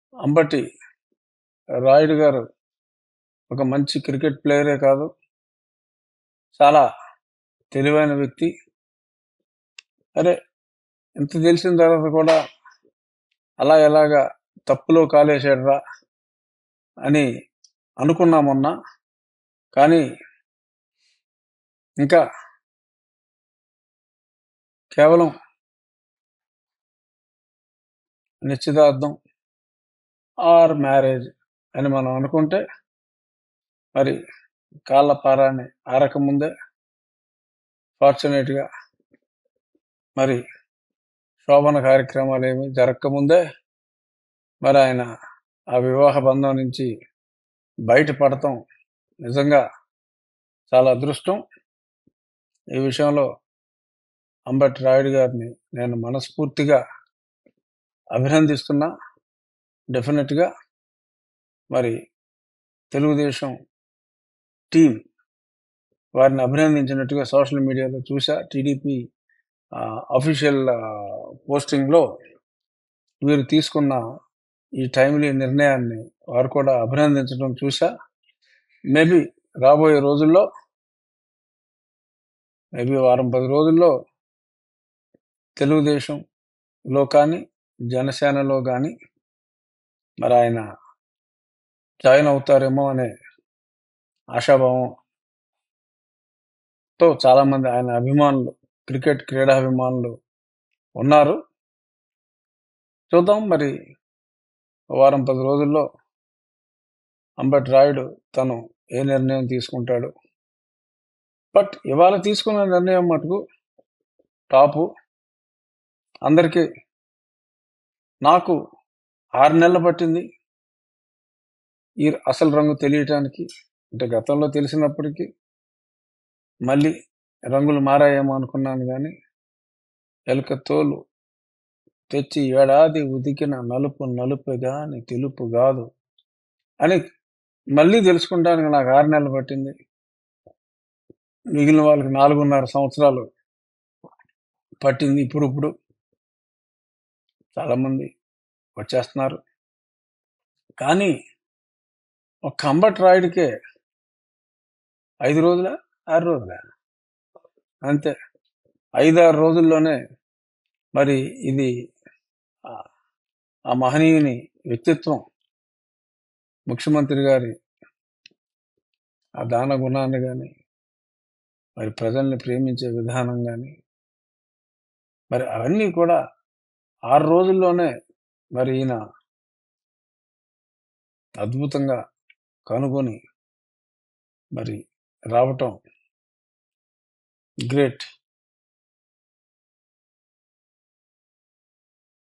అంబటి రాయుడు గారు ఒక మంచి క్రికెట్ ప్లేయరే కాదు చాలా తెలివైన వ్యక్తి అరే ఇంత తెలిసిన తర్వాత కూడా అలా ఎలాగా తప్పులో కాలేశాడురా అని అనుకున్నా మొన్న కానీ ఇంకా కేవలం నిశ్చితార్థం ఆర్ మ్యారేజ్ అని మనం అనుకుంటే మరి కాళ్ళ పారాన్ని ఆరకముందే ఫార్చునేట్గా మరి శోభన కార్యక్రమాలు ఏమి జరగకముందే మరి ఆయన ఆ వివాహ బంధం నుంచి బయటపడటం నిజంగా చాలా అదృష్టం ఈ విషయంలో అంబటి రాయుడు గారిని నేను మనస్ఫూర్తిగా అభినందిస్తున్నా డెఫినెట్గా మరి తెలుగుదేశం టీం వారిని అభినందించినట్టుగా సోషల్ మీడియాలో చూసా టీడీపీ అఫీషియల్ పోస్టింగ్లో వీరు తీసుకున్న ఈ టైమ్లీ నిర్ణయాన్ని వారు కూడా అభినందించడం చూసా మేబీ రాబోయే రోజుల్లో మేబీ వారం పది రోజుల్లో తెలుగుదేశంలో కానీ జనసేనలో కానీ మరి ఆయన జాయిన్ అవుతారేమో అనే ఆశాభావంతో చాలామంది ఆయన అభిమానులు క్రికెట్ క్రీడాభిమానులు ఉన్నారు చూద్దాం మరి వారం పది రోజుల్లో అంబటి రాయుడు తను ఏ నిర్ణయం తీసుకుంటాడు బట్ ఇవాళ తీసుకున్న నిర్ణయం మటుకు టాపు అందరికీ నాకు ఆరు నెలలు పట్టింది ఈ అసలు రంగు తెలియటానికి అంటే గతంలో తెలిసినప్పటికీ మళ్ళీ రంగులు మారాయేమో అనుకున్నాను కానీ ఎలుక తోలు తెచ్చి ఏడాది ఉదికిన నలుపు నలుపు గాని తెలుపు కాదు అని మళ్ళీ తెలుసుకుంటానికి నాకు ఆరు నెలలు పట్టింది మిగిలిన వాళ్ళకి నాలుగున్నర సంవత్సరాలు పట్టింది ఇప్పుడు ఇప్పుడు చాలామంది వచ్చేస్తున్నారు కానీ ఒక అంబట్ రాయుడికే ఐదు రోజుల ఆరు రోజుల అంతే ఐదారు రోజుల్లోనే మరి ఇది ఆ- ఆ మహనీయుని వ్యక్తిత్వం ముఖ్యమంత్రి గారి ఆ దాన గుణాన్ని కానీ మరి ప్రజల్ని ప్రేమించే విధానం కానీ మరి అవన్నీ కూడా ఆరు రోజుల్లోనే మరి ఈయన అద్భుతంగా కనుగొని మరి రావటం గ్రేట్